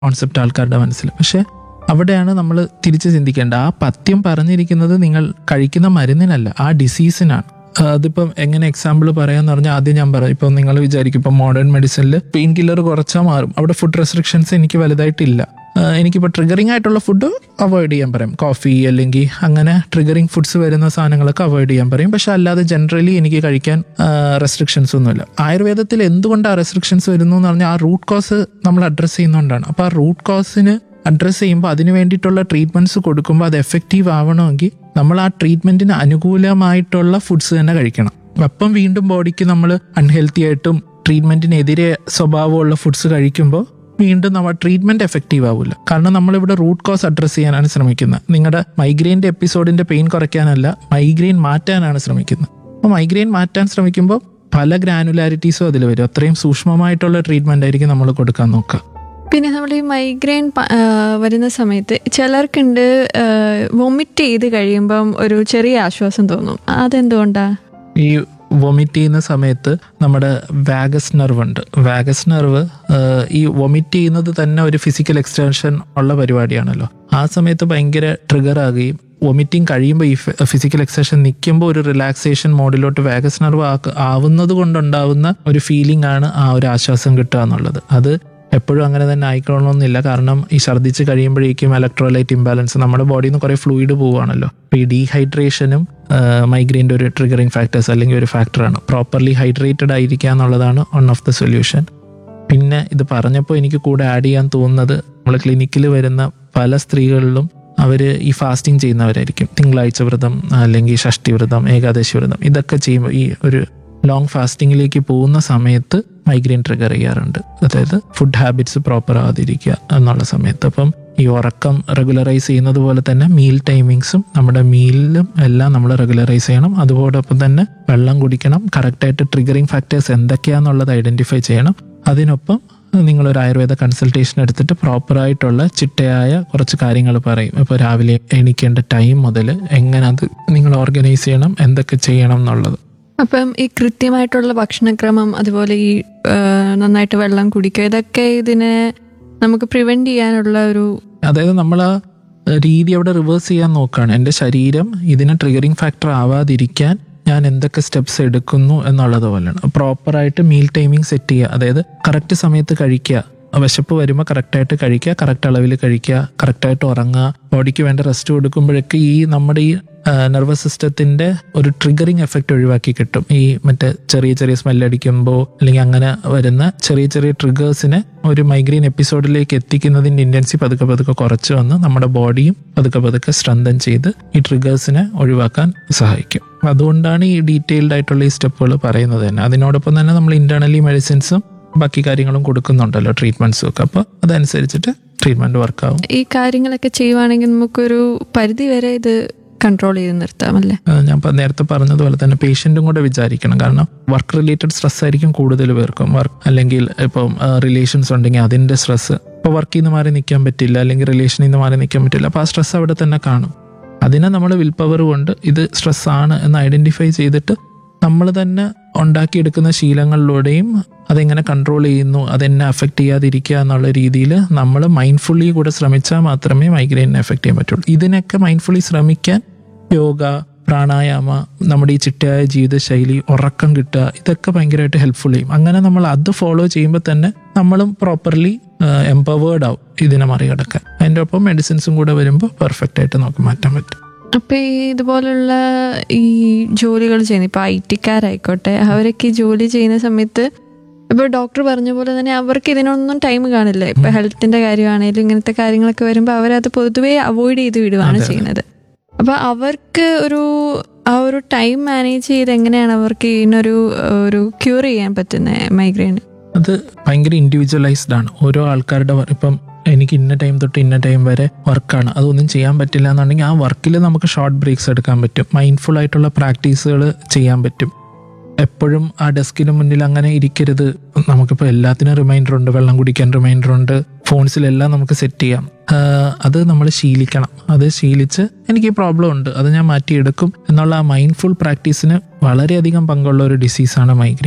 Concept ആൾക്കാരുടെ മനസ്സിൽ പക്ഷെ അവിടെയാണ് നമ്മൾ തിരിച്ച് ചിന്തിക്കേണ്ടത് ആ പഥ്യം പറഞ്ഞിരിക്കുന്നത് നിങ്ങൾ കഴിക്കുന്ന മരുന്നിനല്ല ആ ഡിസീസിനാണ് ആ, അതിപ്പം എങ്ങനെ എക്സാമ്പിൾ പറയാന്ന് പറഞ്ഞാൽ ആദ്യം ഞാൻ പറയാം ഇപ്പം നിങ്ങൾ വിചാരിക്കും ഇപ്പം മോഡേൺ മെഡിസിനിൽ പെയിൻ കില്ലർ കുറച്ചാൽ മാറും അവിടെ ഫുഡ് റെസ്ട്രിക്ഷൻസ് എനിക്ക് വലുതായിട്ടില്ല ആ, എനിക്കിപ്പോൾ ട്രിഗറിങ് ആയിട്ടുള്ള ഫുഡ് അവോയ്ഡ് ചെയ്യാൻ പറയും കോഫി അല്ലെങ്കിൽ അങ്ങനെ ട്രിഗറിങ് ഫുഡ്സ് വരുന്ന സാധനങ്ങളൊക്കെ അവോയ്ഡ് ചെയ്യാൻ പറയും പക്ഷെ അല്ലാതെ ജനറലി എനിക്ക് കഴിക്കാൻ റെസ്ട്രിക്ഷൻസ് ഒന്നുമില്ല ആയുർവേദത്തിൽ എന്തുകൊണ്ടാണ് റെസ്ട്രിക്ഷൻസ് വരുന്നു എന്ന് പറഞ്ഞാൽ ആ റൂട്ട് കോസ് നമ്മൾ അഡ്രസ്സ് ചെയ്യുന്നതുകൊണ്ടാണ് അപ്പോൾ ആ റൂട്ട് കോസിന് അഡ്രസ്സ് ചെയ്യുമ്പോൾ അതിന് വേണ്ടിയിട്ടുള്ള ട്രീറ്റ്മെന്റ്സ് കൊടുക്കുമ്പോൾ അത് എഫക്റ്റീവ് ആവണമെങ്കിൽ നമ്മൾ ആ ട്രീറ്റ്മെന്റിന് അനുകൂലമായിട്ടുള്ള ഫുഡ്സ് തന്നെ കഴിക്കണം അപ്പം വീണ്ടും ബോഡിക്ക് നമ്മൾ അൺഹെൽത്തി ആയിട്ടും ട്രീറ്റ്മെന്റിനെതിരെ സ്വഭാവമുള്ള ഫുഡ്സ് കഴിക്കുമ്പോൾ വീണ്ടും നമ്മൾ ട്രീറ്റ്മെന്റ് എഫക്റ്റീവ് ആവില്ല കാരണം നമ്മളിവിടെ റൂട്ട് കോസ് അഡ്രസ്സ് ചെയ്യാനാണ് ശ്രമിക്കുന്നത് നിങ്ങളുടെ മൈഗ്രെയിൻ്റെ എപ്പിസോഡിന്റെ പെയിൻ കുറയ്ക്കാനല്ല മൈഗ്രെയിൻ മാറ്റാനാണ് ശ്രമിക്കുന്നത് അപ്പോൾ മൈഗ്രെയിൻ മാറ്റാൻ ശ്രമിക്കുമ്പോൾ പല ഗ്രാനുലാരിറ്റീസും അതിൽ വരും അത്രയും സൂക്ഷ്മമായിട്ടുള്ള ട്രീറ്റ്മെന്റ് ആയിരിക്കും നമ്മൾ കൊടുക്കാൻ നോക്കുക പിന്നെ നമ്മൾ ഈ മൈഗ്രെയിൻ വരുന്ന സമയത്ത് ചിലർക്കുണ്ട് വൊമിറ്റ് ചെയ്ത് കഴിയുമ്പം ഒരു ചെറിയ ആശ്വാസം തോന്നും അതെന്തുകൊണ്ടാ ഈ വൊമിറ്റ് ചെയ്യുന്ന സമയത്ത് നമ്മുടെ വാഗസ് നെർവ് ഉണ്ട് വാഗസ് നെർവ് ഈ വൊമിറ്റ് ചെയ്യുന്നത് തന്നെ ഒരു ഫിസിക്കൽ എക്സ്റ്റൻഷൻ ഉള്ള പരിപാടിയാണല്ലോ ആ സമയത്ത് ഭയങ്കര ട്രിഗർ ആകുകയും വൊമിറ്റിംഗ് കഴിയുമ്പോൾ ഈ ഫിസിക്കൽ എക്സ്റ്റൻഷൻ നിൽക്കുമ്പോൾ ഒരു റിലാക്സേഷൻ മോഡിലോട്ട് വാഗസ് നെർവ് ആവുന്നത് കൊണ്ടുണ്ടാവുന്ന ഒരു ഫീലിംഗ് ആണ് ആ ഒരു ആശ്വാസം കിട്ടുക എന്നുള്ളത് അത് എപ്പോഴും അങ്ങനെ തന്നെ ആയിക്കോളണമെന്നില്ല കാരണം ഈ ഛർദ്ദിച്ച് കഴിയുമ്പോഴേക്കും ഇലക്ട്രോലൈറ്റ് ഇംബാലൻസ് നമ്മുടെ ബോഡിയിൽ നിന്ന് കുറേ ഫ്ലൂയിഡ് പോവുകയാണല്ലോ അപ്പോൾ ഈ ഡീഹൈഡ്രേഷനും മൈഗ്രെയിൻ്റെ ഒരു ട്രിഗറിങ് ഫാക്ടേഴ്സ് അല്ലെങ്കിൽ ഒരു ഫാക്ടറാണ് പ്രോപ്പർലി ഹൈഡ്രേറ്റഡ് ആയിരിക്കുക എന്നുള്ളതാണ് വൺ ഓഫ് ദ സൊല്യൂഷൻ പിന്നെ ഇത് പറഞ്ഞപ്പോൾ എനിക്ക് കൂടെ ആഡ് ചെയ്യാൻ തോന്നുന്നത് നമ്മൾ ക്ലിനിക്കിൽ വരുന്ന പല സ്ത്രീകളിലും അവർ ഈ ഫാസ്റ്റിംഗ് ചെയ്യുന്നവരായിരിക്കും തിങ്കളാഴ്ച വ്രതം അല്ലെങ്കിൽ ഷഷ്ടി വ്രതം ഏകാദശി വ്രതം ഇതൊക്കെ ചെയ്യുമ്പോൾ ഈ ഒരു ലോങ് ഫാസ്റ്റിങ്ങിലേക്ക് പോകുന്ന സമയത്ത് മൈഗ്രെയിൻ ട്രിഗർ ചെയ്യാറുണ്ട് അതായത് ഫുഡ് ഹാബിറ്റ്സ് പ്രോപ്പർ ആവാതിരിക്കുക എന്നുള്ള സമയത്ത് അപ്പം ഈ ഉറക്കം റെഗുലറൈസ് ചെയ്യുന്നത് പോലെ തന്നെ മീൽ ടൈമിങ്സും നമ്മുടെ മീലിലും എല്ലാം നമ്മൾ റെഗുലറൈസ് ചെയ്യണം അതോടൊപ്പം തന്നെ വെള്ളം കുടിക്കണം കറക്റ്റായിട്ട് ട്രിഗറിങ് ഫാക്ടേഴ്സ് എന്തൊക്കെയാണെന്നുള്ളത് ഐഡന്റിഫൈ ചെയ്യണം അതിനൊപ്പം നിങ്ങളൊരു ആയുർവേദ കൺസൾട്ടേഷൻ എടുത്തിട്ട് പ്രോപ്പറായിട്ടുള്ള ചിട്ടയായ കുറച്ച് കാര്യങ്ങൾ പറയും ഇപ്പോൾ രാവിലെ എണീക്കേണ്ട ടൈം മുതൽ എങ്ങനെ അത് നിങ്ങൾ ഓർഗനൈസ് ചെയ്യണം എന്തൊക്കെ ചെയ്യണം എന്നുള്ളത് അപ്പം ഈ കൃത്യമായിട്ടുള്ള ഭക്ഷണക്രമം അതുപോലെ ഈ ആ, നന്നായിട്ട് വെള്ളം കുടിക്കുക ഇതൊക്കെ ഇതിനെ നമുക്ക് പ്രിവെന്റ് ചെയ്യാനുള്ള ഒരു അതായത് നമ്മൾ ആ രീതി അവിടെ റിവേഴ്സ് ചെയ്യാൻ നോക്കുകയാണ് എൻ്റെ ശരീരം ഇതിന് ട്രിഗറിങ് ഫാക്ടർ ആവാതിരിക്കാൻ ഞാൻ എന്തൊക്കെ സ്റ്റെപ്സ് എടുക്കുന്നു എന്നുള്ളത് പോലെയാണ് പ്രോപ്പറായിട്ട് മീൽ ടൈമിംഗ് സെറ്റ് ചെയ്യുക അതായത് കറക്റ്റ് സമയത്ത് കഴിക്കുക വിശപ്പ് വരുമ്പോൾ കറക്റ്റായിട്ട് കഴിക്കുക കറക്റ്റ് അളവിൽ കഴിക്കുക കറക്റ്റായിട്ട് ഉറങ്ങുക ബോഡിക്ക് വേണ്ട റെസ്റ്റ് കൊടുക്കുമ്പോഴൊക്കെ ഈ നമ്മുടെ ഈ നെർവസ് സിസ്റ്റത്തിന്റെ ഒരു ട്രിഗറിങ് എഫക്റ്റ് ഒഴിവാക്കി കിട്ടും ഈ മറ്റേ ചെറിയ ചെറിയ സ്മെല്ലടിക്കുമ്പോൾ അല്ലെങ്കിൽ അങ്ങനെ വരുന്ന ചെറിയ ചെറിയ ട്രിഗേഴ്സിനെ ഒരു മൈഗ്രെയിൻ എപ്പിസോഡിലേക്ക് എത്തിക്കുന്നതിന്റെ ഇന്റൻസി പതുക്കെ പതുക്കെ കുറച്ച് വന്ന് നമ്മുടെ ബോഡിയും പതുക്കെ പതുക്കെ സ്ട്രെങ്തൻ ചെയ്ത് ഈ ട്രിഗേഴ്സിനെ ഒഴിവാക്കാൻ സഹായിക്കും അതുകൊണ്ടാണ് ഈ ഡീറ്റെയിൽഡ് ആയിട്ടുള്ള ഈ സ്റ്റെപ്പുകൾ പറയുന്നത് തന്നെ അതിനോടൊപ്പം തന്നെ നമ്മൾ ഇന്റേണലി മെഡിസിൻസും ബാക്കി കാര്യങ്ങളും കൊടുക്കുന്നുണ്ടല്ലോ ട്രീറ്റ്മെന്റ്സും ഒക്കെ അപ്പോൾ അതനുസരിച്ചിട്ട് ട്രീറ്റ്മെന്റ് വർക്കാവും ഈ കാര്യങ്ങളൊക്കെ ചെയ്യുവാണെങ്കിൽ നമുക്കൊരു പരിധി വരെ ഇത് കൺട്രോൾ ചെയ്ത് നിർത്താം അല്ലേ ആ, ഞാൻ ഇപ്പൊ നേരത്തെ പറഞ്ഞതുപോലെ തന്നെ പേഷ്യൻറ്റും കൂടെ വിചാരിക്കണം കാരണം വർക്ക് റിലേറ്റഡ് സ്ട്രെസ് ആയിരിക്കും കൂടുതൽ പേർക്കും വർക്ക് അല്ലെങ്കിൽ ഇപ്പം റിലേഷൻസ് ഉണ്ടെങ്കിൽ അതിന്റെ സ്ട്രെസ് ഇപ്പോൾ വർക്കിൽ നിന്ന് മാറി നിൽക്കാൻ പറ്റില്ല അല്ലെങ്കിൽ റിലേഷനിൽ നിന്ന് മാറി നിൽക്കാൻ പറ്റില്ല അപ്പോൾ ആ സ്ട്രെസ് അവിടെ തന്നെ കാണും അതിനെ നമ്മൾ വിൽ പവർ കൊണ്ട് ഇത് സ്ട്രെസ് ആണ് എന്ന് ഐഡന്റിഫൈ ചെയ്തിട്ട് നമ്മൾ തന്നെ ഉണ്ടാക്കിയെടുക്കുന്ന ശീലങ്ങളിലൂടെയും അതെങ്ങനെ കൺട്രോൾ ചെയ്യുന്നു അതെന്നെ അഫക്റ്റ് ചെയ്യാതിരിക്കുക എന്നുള്ള രീതിയിൽ നമ്മൾ മൈൻഡ്ഫുള്ളി കൂടെ ശ്രമിച്ചാൽ മാത്രമേ മൈഗ്രെയിനെ എഫക്റ്റ് ചെയ്യാൻ പറ്റുള്ളൂ ഇതിനൊക്കെ മൈൻഡ്ഫുള്ളി ശ്രമിക്കാൻ യോഗ പ്രാണായാമ നമ്മുടെ ഈ ചിട്ടയായ ജീവിതശൈലി ഉറക്കം കിട്ടുക ഇതൊക്കെ ഭയങ്കരമായിട്ട് ഹെൽപ്ഫുൾ ചെയ്യും അങ്ങനെ നമ്മൾ അത് ഫോളോ ചെയ്യുമ്പോൾ തന്നെ നമ്മളും പ്രോപ്പർലി എംപവേർഡ് ആവും ഇതിനെ മറികടക്കാൻ അതിൻ്റെ ഒപ്പം മെഡിസിൻസും കൂടെ വരുമ്പോൾ പെർഫെക്റ്റ് ആയിട്ട് നമുക്ക് മാറ്റാൻ പറ്റും അപ്പൊ ഈ ഇതുപോലുള്ള ഈ ജോലികൾ ചെയ്യുന്ന ഇപ്പൊ ഐ ടിക്കാരായിക്കോട്ടെ അവരൊക്കെ ഈ ജോലി ചെയ്യുന്ന സമയത്ത് ഇപ്പൊ ഡോക്ടർ പറഞ്ഞ പോലെ തന്നെ അവർക്ക് ഇതിനൊന്നും ടൈം കാണില്ല ഇപ്പൊ ഹെൽത്തിന്റെ കാര്യമാണെങ്കിലും ഇങ്ങനത്തെ കാര്യങ്ങളൊക്കെ വരുമ്പോൾ അവരത് പൊതുവേ അവോയ്ഡ് ചെയ്ത് വിടുവാണ് അതെ, അതെ. ചെയ്യുന്നത് അപ്പൊ അവർക്ക് ഒരു ആ ഒരു ടൈം മാനേജ് ചെയ്ത് എങ്ങനെയാണ് അവർക്ക് ഇതിനൊരു ഒരു ക്യൂർ ചെയ്യാൻ പറ്റുന്നത് മൈഗ്രെയിൻ അത് ഭയങ്കര ഇൻഡിവിജ്വലൈസ്ഡ് ആണ് ഓരോ ആൾക്കാരുടെ വർ- ഇപ്പം എനിക്ക് ഇന്ന ടൈം തൊട്ട് ഇന്ന ടൈം വരെ വർക്കാണ് അതൊന്നും ചെയ്യാൻ പറ്റില്ല എന്നുണ്ടെങ്കിൽ ആ വർക്കിൽ നമുക്ക് ഷോർട്ട് ബ്രേക്സ് എടുക്കാൻ പറ്റും മൈൻഡ്ഫുൾ ആയിട്ടുള്ള പ്രാക്ടീസുകൾ ചെയ്യാൻ പറ്റും എപ്പോഴും ആ ഡെസ്കിന് മുന്നിൽ അങ്ങനെ ഇരിക്കരുത് നമുക്കിപ്പോൾ എല്ലാത്തിനും റിമൈൻഡർ ഉണ്ട് വെള്ളം കുടിക്കാൻ റിമൈൻഡർ ഉണ്ട് ഫോൺസിലെല്ലാം നമുക്ക് സെറ്റ് ചെയ്യാം ആഹ് അത് നമ്മൾ ശീലിക്കണം അത് ശീലിച്ച് എനിക്ക് ഈ പ്രോബ്ലം ഉണ്ട് അത് ഞാൻ മാറ്റിയെടുക്കും എന്നുള്ള ആ മൈൻഡ്ഫുൾ പ്രാക്ടീസിന് വളരെയധികം പങ്കുള്ള ഒരു ഡിസീസാണ് മൈഗ്രെയിൻ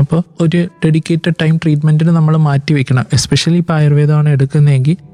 അപ്പോൾ ഒരു ഡെഡിക്കേറ്റഡ് ടൈം ട്രീറ്റ്മെന്റിന് നമ്മൾ മാറ്റി വെക്കണം എസ്പെഷ്യലി ഇപ്പോൾ ആയുർവേദമാണ് എടുക്കുന്നതെങ്കിൽ